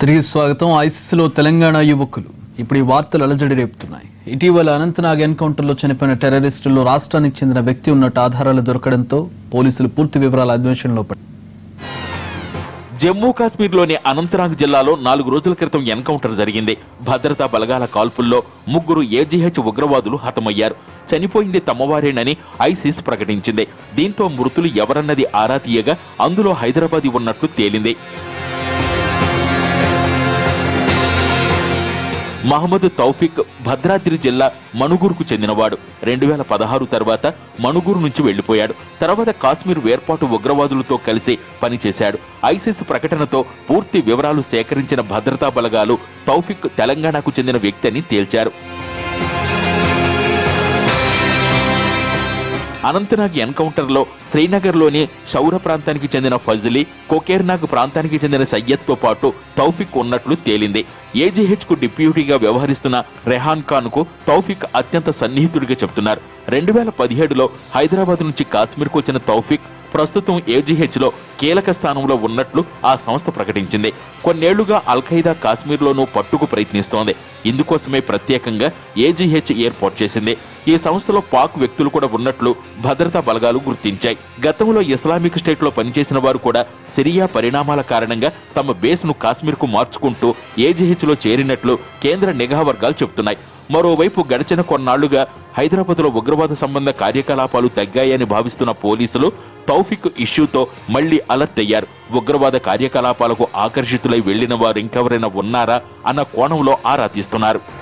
తిరిగి స్వాగతం ఐసిస్లో తెలంగాణ యువకులు ఇప్పుడు ఈ వార్తలు అలజడి రేపుతున్నాయి ఇటీవల అనంతనాగ్ ఎన్కౌంటర్లో చనిపోయిన టెర్రరిస్టుల్లో రాష్ట్రానికి చెందిన వ్యక్తి ఉన్నట్టు ఆధారాలు దొరకడంతో పోలీసులు పూర్తి వివరాల అన్వేషణలో పడ్డారు జమ్మూ కాశ్మీర్లోని అనంతనాగ్ జిల్లాలో నాలుగు రోజుల క్రితం ఎన్కౌంటర్ జరిగింది భద్రతా బలగాల కాల్పుల్లో ముగ్గురు ఏజీహెచ్ ఉగ్రవాదులు హతమయ్యారు చనిపోయింది తమవారేనని ఐసిస్ ప్రకటించింది దీంతో మృతులు ఎవరన్నది ఆరా తీయగా అందులో హైదరాబాదీ ఉన్నట్లు తేలింది మహమ్మద్ తౌఫిక్ భద్రాద్రి జిల్లా మణుగూరుకు చెందినవాడు రెండు వేల పదహారు తర్వాత మణుగూరు నుంచి వెళ్లిపోయాడు తర్వాత కాశ్మీర్ వేర్పాటు ఉగ్రవాదులతో కలిసి పనిచేశాడు ఐసిస్ ప్రకటనతో పూర్తి వివరాలు సేకరించిన భద్రతా బలగాలు తౌఫిక్ తెలంగాణకు చెందిన వ్యక్తి అని తేల్చారు అనంతనాగ్ ఎన్కౌంటర్లో శ్రీనగర్లోని షౌర ప్రాంతానికి చెందిన ఫజ్లీ కోకేర్నాగ్ ప్రాంతానికి చెందిన సయ్యద్తో పాటు తౌఫిక్ ఉన్నట్లు తేలింది ఏజీహెచ్ కు డిప్యూటీగా వ్యవహరిస్తున్న రెహాన్ ఖాన్ కు తౌఫిక్ అత్యంత సన్నిహితుడిగా చెప్తున్నారు రెండు వేల పదిహేడులో హైదరాబాద్ నుంచి కాశ్మీర్కు వచ్చిన తౌఫిక్ ప్రస్తుతం ఏజీహెచ్ లో కీలక స్థానంలో ఉన్నట్లు ఆ సంస్థ ప్రకటించింది కొన్నేళ్లుగా అల్ ఖైదా కాశ్మీర్లోనూ పట్టుకు ప్రయత్నిస్తోంది ఇందుకోసమే ప్రత్యేకంగా ఏజీహెచ్ ఏర్పాటు చేసింది ఈ సంస్థలో పాక్ వ్యక్తులు కూడా ఉన్నట్లు భద్రతా బలగాలు గుర్తించాయి గతంలో ఇస్లామిక్ స్టేట్ లో పనిచేసిన వారు కూడా సిరియా పరిణామాల కారణంగా తమ బేస్ ను కాశ్మీర్ కు మార్చుకుంటూ ఏజీహెచ్ లో చేరినట్లు కేంద్ర నిఘా వర్గాలు చెబుతున్నాయి మరోవైపు గడిచిన కొన్నాళ్లుగా హైదరాబాద్ లో ఉగ్రవాద సంబంధ కార్యకలాపాలు తగ్గాయని భావిస్తున్న పోలీసులు తౌఫిక్ ఇష్యూతో మళ్లీ అలర్ట్ అయ్యారు ఉగ్రవాద కార్యకలాపాలకు ఆకర్షితులై వెళ్లిన వారు ఇంకెవరైనా ఉన్నారా అన్న కోణంలో ఆరా తీస్తున్నారు